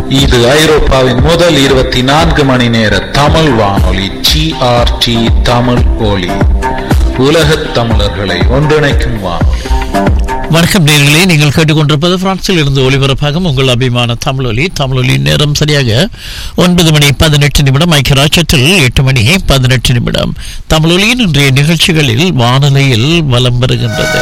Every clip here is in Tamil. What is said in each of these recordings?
இது ஐரோப்பாவின் முதல் இருபத்தி நான்கு மணி நேர தமிழ் வானொலி ஜிஆர்டி தமிழ் ஒலி உலகத் தமிழர்களை ஒன்றிணைக்கும் வானொலி வணக்கம் நேர்களே நீங்கள் கேட்டுக்கொண்டிருப்பது பிரான்சில் இருந்து ஒளிபரப்பாகும் உங்கள் அபிமான தமிழொலி தமிழொலி நேரம் சரியாக ஒன்பது மணி பதினெட்டு நிமிடம் ஐக்கியராட்சத்தில் எட்டு மணி பதினெட்டு நிமிடம் தமிழொலியின் இன்றைய நிகழ்ச்சிகளில் வானொலியில் வலம் வருகின்றது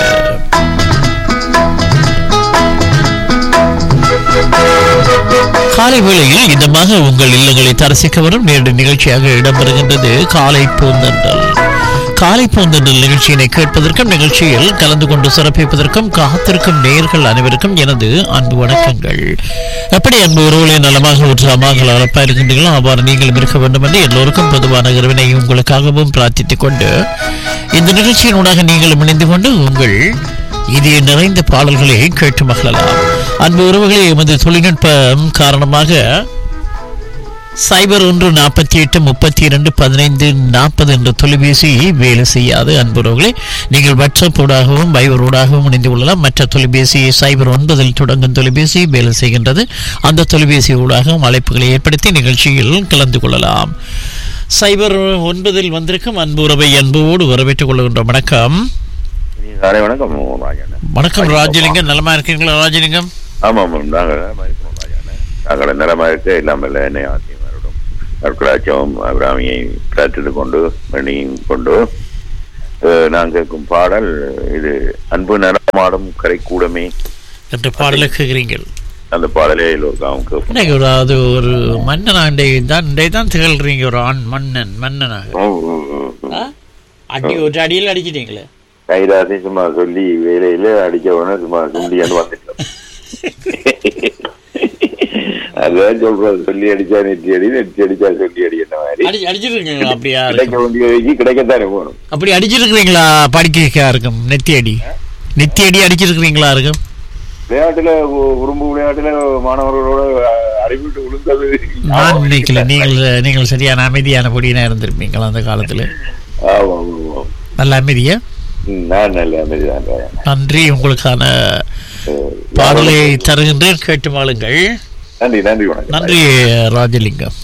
காலை வேளையில் இதமாக உங்கள் இல்லங்களை தரிசிக்க வரும் நேரடி நிகழ்ச்சியாக இடம்பெறுகின்றது காலை பூந்தன்றல் காலை பூந்தன்றல் நிகழ்ச்சியினை கேட்பதற்கும் நிகழ்ச்சியில் கலந்து கொண்டு சிறப்பிப்பதற்கும் காத்திருக்கும் நேர்கள் அனைவருக்கும் எனது அன்பு வணக்கங்கள் எப்படி அன்பு உறவுகளை நலமாக உற்சாகமாக அளப்பா இருக்கின்றீர்களோ அவ்வாறு நீங்களும் இருக்க வேண்டும் என்று எல்லோருக்கும் பொதுவான இறைவனை உங்களுக்காகவும் பிரார்த்தித்துக் கொண்டு இந்த நிகழ்ச்சியினூடாக நீங்களும் இணைந்து கொண்டு உங்கள் இதய நிறைந்த பாடல்களை கேட்டு மகிழலாம் அன்பு உறவுகளே எமது தொழில்நுட்பம் காரணமாக சைபர் ஒன்று நாற்பத்தி எட்டு முப்பத்தி இரண்டு பதினைந்து நாற்பது என்ற தொலைபேசி வேலை செய்யாது அன்புறவுகளே நீங்கள் வாட்ஸ்அப் ஊடாகவும் வைபர் ஊடாகவும் இணைந்து கொள்ளலாம் மற்ற தொலைபேசி சைபர் ஒன்பதில் தொடங்கும் தொலைபேசி வேலை செய்கின்றது அந்த தொலைபேசி ஊடாகவும் அழைப்புகளை ஏற்படுத்தி நிகழ்ச்சியில் கலந்து கொள்ளலாம் சைபர் ஒன்பதில் வந்திருக்கும் அன்பு உறவை அன்போடு வரவேற்றுக் கொள்கின்ற வணக்கம் காலை வணக்கம் ராஜாண்ணா வணக்கம் ராஜலிங்கம் நலமா இருக்கீங்களா ராஜலிங்கம் ஆமாம் ஆமாம் நாங்கள் நலமா இருக்கிறோம் ராஜாண்ணா நாங்கள் நிலமா இருக்க எல்லாம் இல்லை என்னை ஆசியமாரோடும் கற்களாச்சம் அபிராமியை பிரார்த்தித்து கொண்டு மணியும் கொண்டு அஹ், நான் கேட்கும் பாடல் இது அன்பு நடமாடும் கரைக்கூடமே என்ற பாடலை கேட்கிறீர்கள் அந்த பாடலே எல்லோருக்கும் கேட்போம் இன்னைக்கு ஒரு அது ஒரு மன்னன் ஆண்டை தான் இண்டை தான் திகழ்றீங்க ஒரு ஆண் மன்னன் மன்னனாக ஓ, ஓ, ஓ, ஓ. ஆ? அடி ஒரு அடியில் அடிச்சிட்டீங்களே கைராசி சும்மா சொல்லி வேலையில அடிச்சவன சும்மா சுண்டியான்னு வந்துட்டோம் அதான் சொல்றது சொல்லி அடிச்சா நெற்றி அடி நெற்றி அடிச்சா சொல்லி அடி என்ன மாதிரி அடி அடிச்சிருக்கீங்களா அப்படியா கிடைக்க வேண்டியதைக்கு கிடைக்கத்தானே போகணும் அப்படி அடிச்சிருக்கிறீங்களா படிக்க இருக்கும் நெத்தி அடி நெத்தி அடி அடிச்சிருக்கிறீங்களா இருக்கும் விளையாட்டுல உ- உறும்பு விளையாட்டுல மாணவர்களோட அஹ், அடிபட்டு விழுந்தது நான் நினைக்கல நீங்கள் நீங்கள் சரியான அமைதியான பொடியனா இருந்திருப்பீங்களா அந்த காலத்துல ஆமா ஆமா, ஆமா நல்ல அமைதியா ம், நான் நல்ல அமைதிதான் ராஜா. நன்றி உங்களுக்கான அஹ், பாடலை தருகின்றேன் கேட்டு மாளுங்கள் நன்றி நன்றி வணக்கம் நன்றி ராஜலிங்கம்